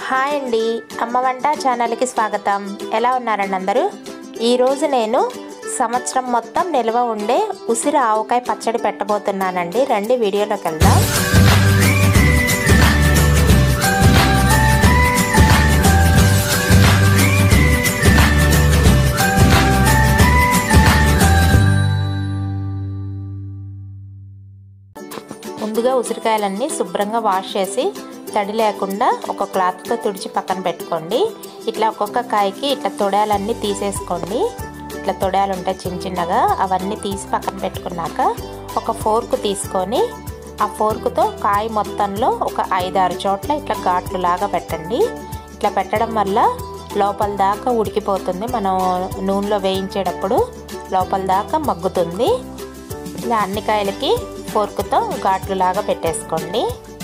hi అండి అమ్మ వంట ఛానల్కి స్వాగతం ఎలా ఉన్నారండి అందరూ ఈరోజు నేను సంవత్సరం మొత్తం నిల్వ ఉండే ఉసిరి ఆవకాయ పచ్చడి పెట్టబోతున్నానండి రండి వీడియోలోకి వెళ్దాం ముందుగా ఉసిరికాయలన్నీ శుభ్రంగా వాష్ చేసి తడి లేకుండా ఒక క్లాత్తో తుడిచి పక్కన పెట్టుకోండి ఇట్లా ఒక్కొక్క కాయకి ఇట్లా తొడాలన్నీ తీసేసుకోండి ఇట్లా తొడాలు ఉంటాయి చిన్న చిన్నగా అవన్నీ తీసి పక్కన పెట్టుకున్నాక ఒక ఫోర్క్ తీసుకొని ఆ ఫోర్కుతో కాయ మొత్తంలో ఒక ఐదారు చోట్ల ఇట్లా ఘాట్లు లాగా పెట్టండి ఇట్లా పెట్టడం వల్ల లోపల దాకా ఉడికిపోతుంది మనం నూనెలో వేయించేటప్పుడు లోపల దాకా మగ్గుతుంది ఇలా అన్ని కాయలకి ఫోర్క్తో ఘాట్లు లాగా పెట్టేసుకోండి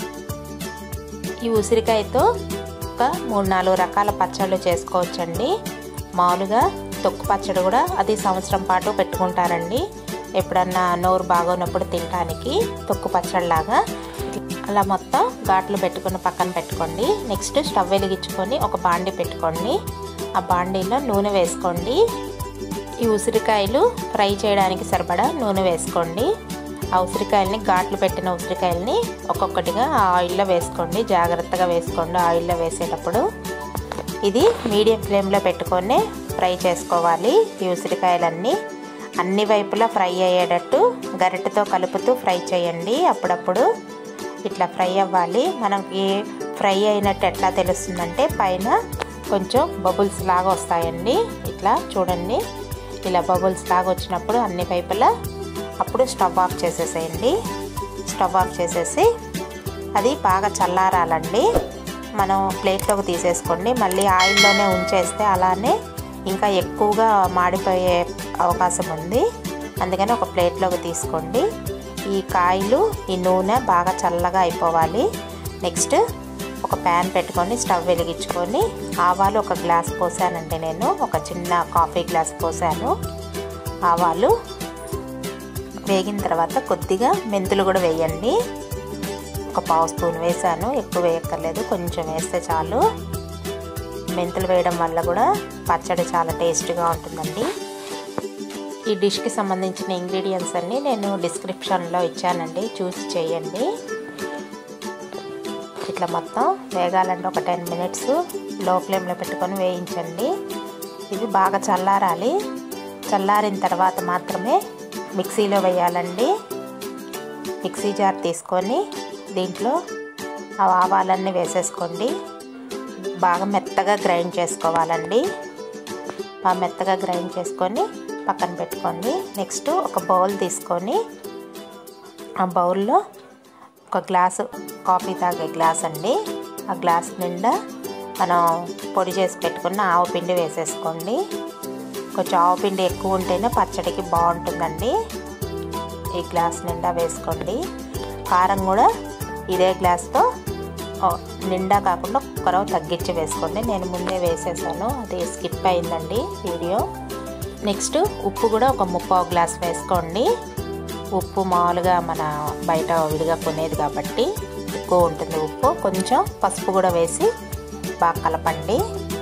ఈ ఉసిరికాయతో ఒక మూడు నాలుగు రకాల పచ్చళ్ళు చేసుకోవచ్చండి మామూలుగా తొక్కు పచ్చడి కూడా అది సంవత్సరం పాటు పెట్టుకుంటారండి ఎప్పుడన్నా నోరు బాగోనప్పుడు తినడానికి తొక్కు పచ్చడిలాగా అలా మొత్తం ఘాట్లు పెట్టుకుని పక్కన పెట్టుకోండి నెక్స్ట్ స్టవ్ వెలిగించుకొని ఒక బాండి పెట్టుకోండి ఆ బాండీలో నూనె వేసుకోండి ఈ ఉసిరికాయలు ఫ్రై చేయడానికి సరిపడా నూనె వేసుకోండి ఆ ఉసిరికాయలని ఘాట్లు పెట్టిన ఉసిరికాయలని ఒక్కొక్కటిగా ఆ ఆయిల్లో వేసుకోండి జాగ్రత్తగా వేసుకోండి ఆయిల్లో వేసేటప్పుడు ఇది మీడియం ఫ్లేమ్లో పెట్టుకొని ఫ్రై చేసుకోవాలి ఈ ఉసిరికాయలన్నీ అన్ని వైపులా ఫ్రై అయ్యేటట్టు గరిటెతో కలుపుతూ ఫ్రై చేయండి అప్పుడప్పుడు ఇట్లా ఫ్రై అవ్వాలి మనకి ఫ్రై అయినట్టు ఎట్లా తెలుస్తుందంటే పైన కొంచెం బబుల్స్ లాగా వస్తాయండి ఇట్లా చూడండి ఇలా బబుల్స్ లాగా వచ్చినప్పుడు అన్ని వైపులా అప్పుడు స్టవ్ ఆఫ్ చేసేసేయండి స్టవ్ ఆఫ్ చేసేసి అది బాగా చల్లారాలండి మనం ప్లేట్లోకి తీసేసుకోండి మళ్ళీ ఆయిల్లోనే ఉంచేస్తే అలానే ఇంకా ఎక్కువగా మాడిపోయే అవకాశం ఉంది అందుకని ఒక ప్లేట్లోకి తీసుకోండి ఈ కాయలు ఈ నూనె బాగా చల్లగా అయిపోవాలి నెక్స్ట్ ఒక ప్యాన్ పెట్టుకొని స్టవ్ వెలిగించుకొని ఆవాలు ఒక గ్లాస్ పోసానండి నేను ఒక చిన్న కాఫీ గ్లాస్ పోసాను ఆవాలు వేగిన తర్వాత కొద్దిగా మెంతులు కూడా వేయండి ఒక పావు స్పూన్ వేసాను ఎక్కువ వేయక్కర్లేదు కొంచెం వేస్తే చాలు మెంతులు వేయడం వల్ల కూడా పచ్చడి చాలా టేస్ట్గా ఉంటుందండి ఈ డిష్కి సంబంధించిన ఇంగ్రీడియంట్స్ అన్నీ నేను డిస్క్రిప్షన్లో ఇచ్చానండి చూసి చేయండి ఇట్లా మొత్తం వేగాలంటే ఒక టెన్ మినిట్స్ లో ఫ్లేమ్లో పెట్టుకొని వేయించండి ఇవి బాగా చల్లారాలి చల్లారిన తర్వాత మాత్రమే మిక్సీలో వేయాలండి మిక్సీ జార్ తీసుకొని దీంట్లో ఆ ఆవాలన్నీ వేసేసుకోండి బాగా మెత్తగా గ్రైండ్ చేసుకోవాలండి బాగా మెత్తగా గ్రైండ్ చేసుకొని పక్కన పెట్టుకోండి నెక్స్ట్ ఒక బౌల్ తీసుకొని ఆ బౌల్లో ఒక గ్లాసు కాఫీ తాగే గ్లాస్ అండి ఆ గ్లాస్ నిండా మనం పొడి చేసి పెట్టుకున్న ఆవు పిండి వేసేసుకోండి కొంచెం ఆవు పిండి ఎక్కువ ఉంటేనే పచ్చడికి బాగుంటుందండి ఈ గ్లాస్ నిండా వేసుకోండి కారం కూడా ఇదే గ్లాస్తో నిండా కాకుండా ఒక్కరవ తగ్గించి వేసుకోండి నేను ముందే వేసేసాను అది స్కిప్ అయిందండి వీడియో నెక్స్ట్ ఉప్పు కూడా ఒక ముప్పావు గ్లాస్ వేసుకోండి ఉప్పు మామూలుగా మన బయట విడిగా కొనేది కాబట్టి ఎక్కువ ఉంటుంది ఉప్పు కొంచెం పసుపు కూడా వేసి బాగా కలపండి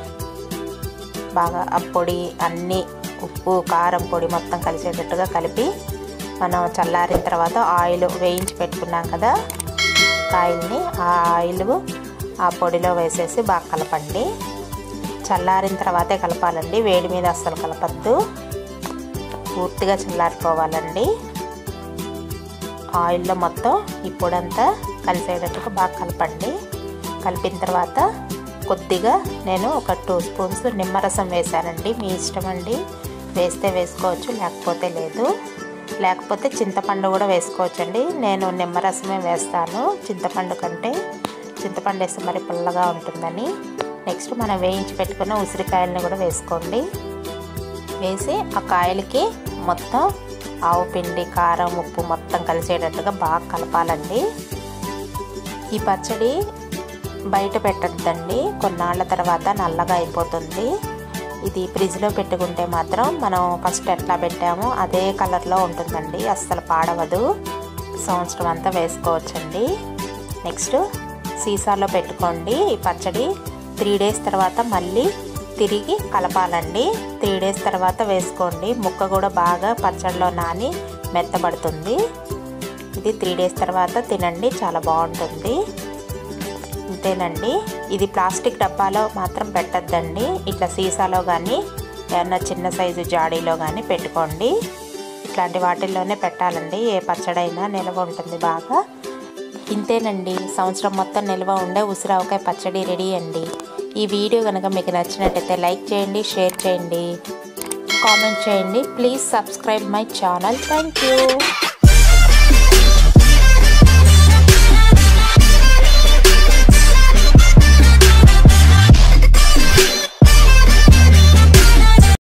బాగా ఆ పొడి అన్నీ ఉప్పు కారం పొడి మొత్తం కలిసేటట్టుగా కలిపి మనం చల్లారిన తర్వాత ఆయిల్ వేయించి పెట్టుకున్నాం కదా కాయల్ని ఆ ఆయిల్ ఆ పొడిలో వేసేసి బాగా కలపండి చల్లారిన తర్వాతే కలపాలండి వేడి మీద అస్సలు కలపద్దు పూర్తిగా చల్లారిపోవాలండి ఆయిల్లో మొత్తం ఈ పొడంతా కలిసేటట్టుగా బాగా కలపండి కలిపిన తర్వాత కొద్దిగా నేను ఒక టూ స్పూన్స్ నిమ్మరసం వేసానండి మీ ఇష్టం అండి వేస్తే వేసుకోవచ్చు లేకపోతే లేదు లేకపోతే చింతపండు కూడా వేసుకోవచ్చండి నేను నిమ్మరసమే వేస్తాను చింతపండు కంటే చింతపండు వేస్తే మరి పుల్లగా ఉంటుందని నెక్స్ట్ మనం వేయించి పెట్టుకున్న ఉసిరికాయలని కూడా వేసుకోండి వేసి ఆ కాయలకి మొత్తం ఆవు పిండి కారం ఉప్పు మొత్తం కలిసేటట్టుగా బాగా కలపాలండి ఈ పచ్చడి బయట పెట్టద్దండి కొన్నాళ్ళ తర్వాత నల్లగా అయిపోతుంది ఇది ఫ్రిడ్జ్లో పెట్టుకుంటే మాత్రం మనం ఫస్ట్ ఎట్లా పెట్టామో అదే కలర్లో ఉంటుందండి అస్సలు పాడవదు సంవత్సరం అంతా వేసుకోవచ్చండి నెక్స్ట్ సీసాలో పెట్టుకోండి ఈ పచ్చడి త్రీ డేస్ తర్వాత మళ్ళీ తిరిగి కలపాలండి త్రీ డేస్ తర్వాత వేసుకోండి ముక్క కూడా బాగా పచ్చడిలో నాని మెత్తబడుతుంది ఇది త్రీ డేస్ తర్వాత తినండి చాలా బాగుంటుంది అంతేనండి ఇది ప్లాస్టిక్ డబ్బాలో మాత్రం పెట్టద్దండి ఇట్లా సీసాలో కానీ ఏమన్నా చిన్న సైజు జాడీలో కానీ పెట్టుకోండి ఇట్లాంటి వాటిల్లోనే పెట్టాలండి ఏ పచ్చడైనా నిల్వ ఉంటుంది బాగా ఇంతేనండి సంవత్సరం మొత్తం నిల్వ ఉండే ఉసిరావకాయ పచ్చడి రెడీ అండి ఈ వీడియో కనుక మీకు నచ్చినట్టయితే లైక్ చేయండి షేర్ చేయండి కామెంట్ చేయండి please subscribe my channel thank you